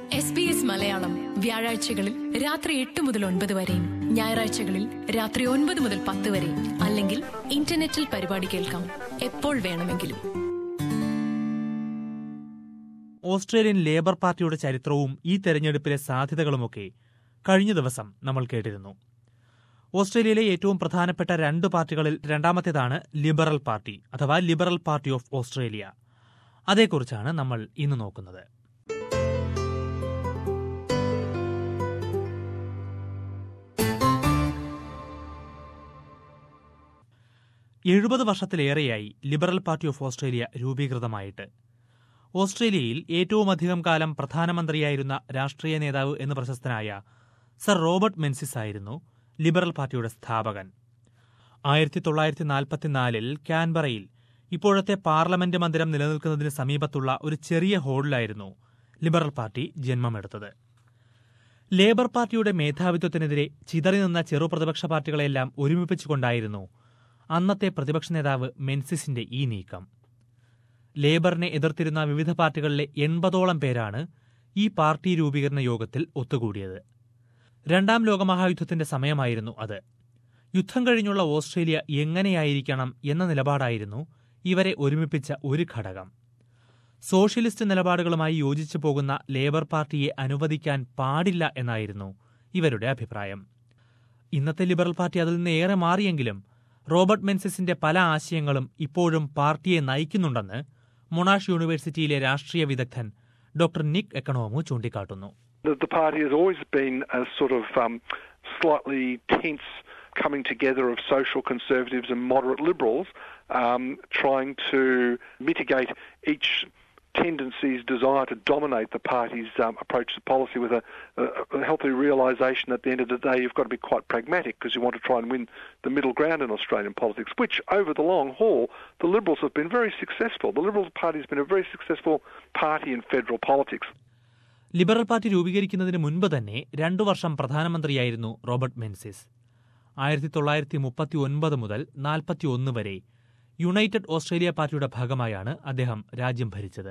S B S Malayalam വ്യാഴാഴ്ചകളിൽ രാത്രി എട്ട് മുതൽ ഒൻപത് വരെയും ഞായറാഴ്ചകളിൽ രാത്രി ഒൻപത് മുതൽ പത്ത് വരെയും അല്ലെങ്കിൽ ഇന്റർനെറ്റിൽ പരിപാടി കേൾക്കാം എപ്പോൾ വേണമെങ്കിലും ഓസ്ട്രേലിയൻ ലേബർ പാർട്ടിയുടെ ചരിത്രവും ഈ തെരഞ്ഞെടുപ്പിലെ സാധ്യതകളുമൊക്കെ കഴിഞ്ഞ ദിവസം നമ്മൾ കേട്ടിരുന്നു ഓസ്ട്രേലിയയിലെ ഏറ്റവും പ്രധാനപ്പെട്ട രണ്ട് പാർട്ടികളിൽ രണ്ടാമത്തേതാണ് ലിബറൽ പാർട്ടി അഥവാ ലിബറൽ പാർട്ടി ഓഫ് ഓസ്ട്രേലിയ അതേക്കുറിച്ചാണ് നമ്മൾ ഇന്ന് നോക്കുന്നത് എഴുപത് വർഷത്തിലേറെയായി ലിബറൽ പാർട്ടി ഓഫ് ഓസ്ട്രേലിയ രൂപീകൃതമായിട്ട് ഓസ്ട്രേലിയയിൽ ഏറ്റവുമധികം കാലം പ്രധാനമന്ത്രിയായിരുന്ന രാഷ്ട്രീയ നേതാവ് എന്ന് പ്രശസ്തനായ സർ റോബർട്ട് മെൻസിസ് ആയിരുന്നു ലിബറൽ പാർട്ടിയുടെ സ്ഥാപകൻ ആയിരത്തി തൊള്ളായിരത്തി നാൽപ്പത്തിനാലിൽ കാൻബറയിൽ ഇപ്പോഴത്തെ പാർലമെന്റ് മന്ദിരം നിലനിൽക്കുന്നതിന് സമീപത്തുള്ള ഒരു ചെറിയ ഹോളിലായിരുന്നു ലിബറൽ പാർട്ടി ജന്മമെടുത്തത് ലേബർ പാർട്ടിയുടെ മേധാവിത്വത്തിനെതിരെ ചിതറി നിന്ന ചെറുപ്രതിപക്ഷ പാർട്ടികളെല്ലാം ഒരുമിപ്പിച്ചുകൊണ്ടായിരുന്നു അന്നത്തെ പ്രതിപക്ഷ നേതാവ് മെൻസിസിന്റെ ഈ നീക്കം ലേബറിനെ എതിർത്തിരുന്ന വിവിധ പാർട്ടികളിലെ എൺപതോളം പേരാണ് ഈ പാർട്ടി രൂപീകരണ യോഗത്തിൽ ഒത്തുകൂടിയത് രണ്ടാം ലോകമഹായുദ്ധത്തിന്റെ സമയമായിരുന്നു അത് യുദ്ധം കഴിഞ്ഞുള്ള ഓസ്ട്രേലിയ എങ്ങനെയായിരിക്കണം എന്ന നിലപാടായിരുന്നു ഇവരെ ഒരുമിപ്പിച്ച ഒരു ഘടകം സോഷ്യലിസ്റ്റ് നിലപാടുകളുമായി യോജിച്ചു പോകുന്ന ലേബർ പാർട്ടിയെ അനുവദിക്കാൻ പാടില്ല എന്നായിരുന്നു ഇവരുടെ അഭിപ്രായം ഇന്നത്തെ ലിബറൽ പാർട്ടി അതിൽ നിന്ന് ഏറെ മാറിയെങ്കിലും റോബർട്ട് മെൻസിസിന്റെ പല ആശയങ്ങളും ഇപ്പോഴും പാർട്ടിയെ നയിക്കുന്നുണ്ടെന്ന് മൊണാഷ് യൂണിവേഴ്സിറ്റിയിലെ രാഷ്ട്രീയ വിദഗ്ധൻ ഡോക്ടർ നിക് എക്കണോമു ചൂണ്ടിക്കാട്ടുന്നു The, the party has always been a sort of um, slightly tense coming together of social conservatives and moderate liberals, um, trying to mitigate each tendency's desire to dominate the party's um, approach to policy with a, a, a healthy realisation at the end of the day you've got to be quite pragmatic because you want to try and win the middle ground in Australian politics, which over the long haul the Liberals have been very successful. The Liberal Party has been a very successful party in federal politics. Liberal Party രൂപീകരിക്കുന്നതിന് മുൻപ് തന്നെ രണ്ടു വർഷം പ്രധാനമന്ത്രിയായിരുന്നു Robert Menzies ആയിരത്തി തൊള്ളായിരത്തി മുപ്പത്തി ഒൻപത് മുതൽ നാൽപ്പത്തി ഒന്ന് വരെ യുണൈറ്റഡ് ഓസ്ട്രേലിയ പാർട്ടിയുടെ ഭാഗമായാണ് അദ്ദേഹം രാജ്യം ഭരിച്ചത്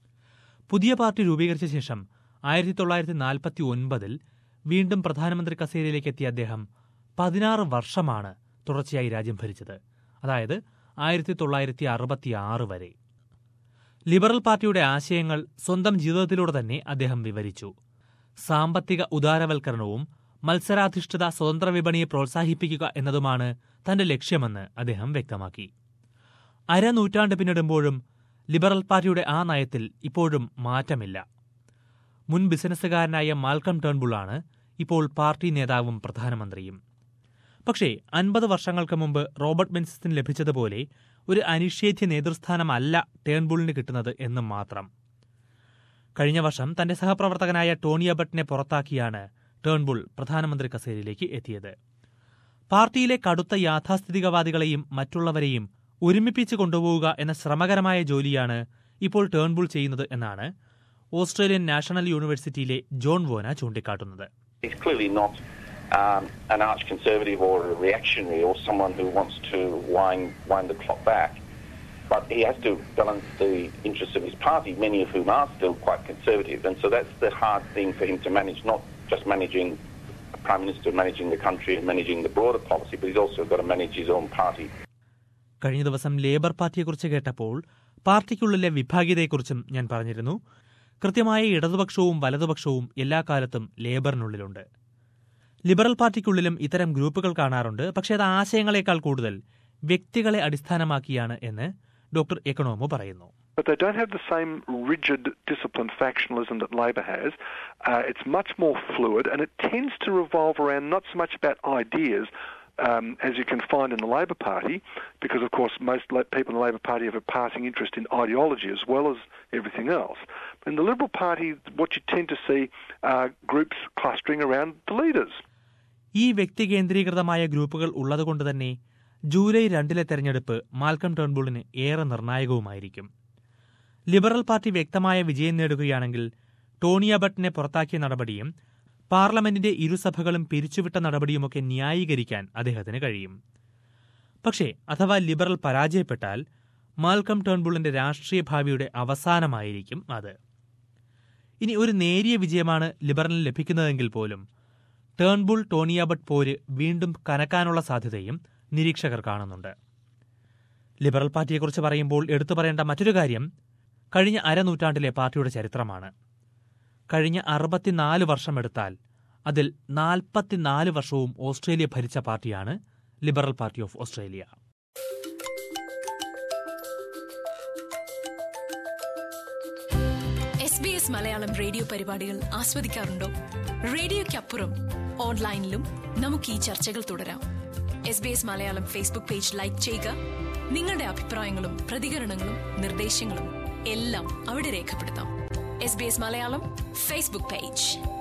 പുതിയ പാർട്ടി രൂപീകരിച്ച ശേഷം ആയിരത്തി തൊള്ളായിരത്തി നാൽപ്പത്തി ഒൻപതിൽ വീണ്ടും പ്രധാനമന്ത്രി കസേരയിലേക്ക് എത്തിയ അദ്ദേഹം പതിനാറ് വർഷമാണ് തുടർച്ചയായി രാജ്യം ഭരിച്ചത് അതായത് ആയിരത്തി തൊള്ളായിരത്തി അറുപത്തി ആറ് വരെ ലിബറൽ പാർട്ടിയുടെ ആശയങ്ങൾ സ്വന്തം ജീവിതത്തിലൂടെ തന്നെ അദ്ദേഹം വിവരിച്ചു സാമ്പത്തിക ഉദാരവൽക്കരണവും മത്സരാധിഷ്ഠിത സ്വതന്ത്ര വിപണിയെ പ്രോത്സാഹിപ്പിക്കുക എന്നതുമാണ് തന്റെ ലക്ഷ്യമെന്ന് അദ്ദേഹം വ്യക്തമാക്കി അരനൂറ്റാണ്ട് പിന്നിടുമ്പോഴും ലിബറൽ പാർട്ടിയുടെ ആ നയത്തിൽ ഇപ്പോഴും മാറ്റമില്ല മുൻ ബിസിനസ്സുകാരനായ മാൽക്കം ടേൺബുള്ളാണ് ഇപ്പോൾ പാർട്ടി നേതാവും പ്രധാനമന്ത്രിയും പക്ഷേ അൻപത് വർഷങ്ങൾക്ക് മുമ്പ് റോബർട്ട് ബെൻസിന് ലഭിച്ചതുപോലെ ഒരു അനിഷേധ്യ നേതൃസ്ഥാനമല്ല ടേൺബുളിന് കിട്ടുന്നത് എന്നും മാത്രം കഴിഞ്ഞ വർഷം തന്റെ സഹപ്രവർത്തകനായ ടോണി അബട്ടിനെ പുറത്താക്കിയാണ് ടേൺബുൾ പ്രധാനമന്ത്രി കസേരയിലേക്ക് എത്തിയത് പാർട്ടിയിലെ കടുത്ത യാഥാസ്ഥിതികവാദികളെയും മറ്റുള്ളവരെയും ഒരുമിപ്പിച്ച് കൊണ്ടുപോവുക എന്ന ശ്രമകരമായ ജോലിയാണ് ഇപ്പോൾ ടേൺബുൾ ചെയ്യുന്നത് എന്നാണ് ഓസ്ട്രേലിയൻ നാഷണൽ യൂണിവേഴ്സിറ്റിയിലെ ജോൺ വോന ചൂണ്ടിക്കാട്ടുന്നത് He's clearly not um, an arch conservative or a reactionary or someone who wants to wind, wind the clock back. But he has to balance the interests of his party, many of whom are still quite conservative. And so that's the hard thing for him to manage, not just managing a Prime Minister, managing the country and managing the broader policy, but he's also got to manage his own party. കഴിഞ്ഞ ദിവസം labour പാർട്ടിയെക്കുറിച്ച് കേട്ടപ്പോൾ പാർട്ടിക്കുള്ളിലെ വിഭാഗീയതയെക്കുറിച്ചും ഞാൻ പറഞ്ഞിരുന്നു കൃത്യമായ ഇടതുപക്ഷവും വലതുപക്ഷവും എല്ലാ കാലത്തും ലേബറിനുള്ളിലുണ്ട് liberal പാർട്ടിക്കുള്ളിലും ഇത്തരം ഗ്രൂപ്പുകൾ കാണാറുണ്ട് പക്ഷേ അത് ആശയങ്ങളെക്കാൾ കൂടുതൽ വ്യക്തികളെ അടിസ്ഥാനമാക്കിയാണ് എന്ന് ഡോക്ടർ എക്കണോമോ പറയുന്നു But they don't have the same rigid, disciplined factionalism that Labor has. Uh, it's much more fluid, and it tends to revolve around not so much about ideas, um, as you can find in the Labor Party, because of course most la- people in the Labor Party have a passing interest in ideology as well as everything else. In the Liberal Party, what you tend to see are groups clustering around the leaders. ഈ വ്യക്തികേന്ദ്രീകൃതമായ ഗ്രൂപ്പുകൾ ഉള്ളതുകൊണ്ട് തന്നെ July രണ്ടിലെ തെരഞ്ഞെടുപ്പ് Malcolm ടേൺബുളിന് ഏറെ നിർണായകവുമായിരിക്കും liberal party വ്യക്തമായ വിജയം നേടുകയാണെങ്കിൽ Tony അബട്ടിനെ പുറത്താക്കിയ നടപടിയും പാർലമെന്റിന്റെ ഇരുസഭകളും പിരിച്ചുവിട്ട നടപടിയുമൊക്കെ ന്യായീകരിക്കാൻ അദ്ദേഹത്തിന് കഴിയും പക്ഷേ അഥവാ ലിബറൽ പരാജയപ്പെട്ടാൽ മാൽക്കം ടേൺബുളിന്റെ രാഷ്ട്രീയ ഭാവിയുടെ അവസാനമായിരിക്കും അത് ഇനി ഒരു നേരിയ വിജയമാണ് ലിബറലിന് ലഭിക്കുന്നതെങ്കിൽ പോലും ടേൺബുൾ ടോണിയാബട്ട് പോര് വീണ്ടും കനക്കാനുള്ള സാധ്യതയും നിരീക്ഷകർ കാണുന്നുണ്ട് ലിബറൽ പാർട്ടിയെക്കുറിച്ച് പറയുമ്പോൾ എടുത്തു പറയേണ്ട മറ്റൊരു കാര്യം കഴിഞ്ഞ അരനൂറ്റാണ്ടിലെ പാർട്ടിയുടെ ചരിത്രമാണ് കഴിഞ്ഞ അറുപത്തിനാല് വർഷമെടുത്താൽ അതിൽ നാൽപ്പത്തിനാല് വർഷവും ഓസ്ട്രേലിയ ഭരിച്ച പാർട്ടിയാണ് Liberal Party of Australia S B S Malayalam radio പരിപാടികൾ ആസ്വദിക്കാറുണ്ടോ റേഡിയോയ്ക്കപ്പുറം ഓൺലൈനിലും നമുക്ക് ഈ ചർച്ചകൾ തുടരാം S B S Malayalam Facebook page like ചെയ്യുക നിങ്ങളുടെ അഭിപ്രായങ്ങളും പ്രതികരണങ്ങളും നിർദ്ദേശങ്ങളും എല്ലാം അവിടെ രേഖപ്പെടുത്താം S B S Malayalam Facebook page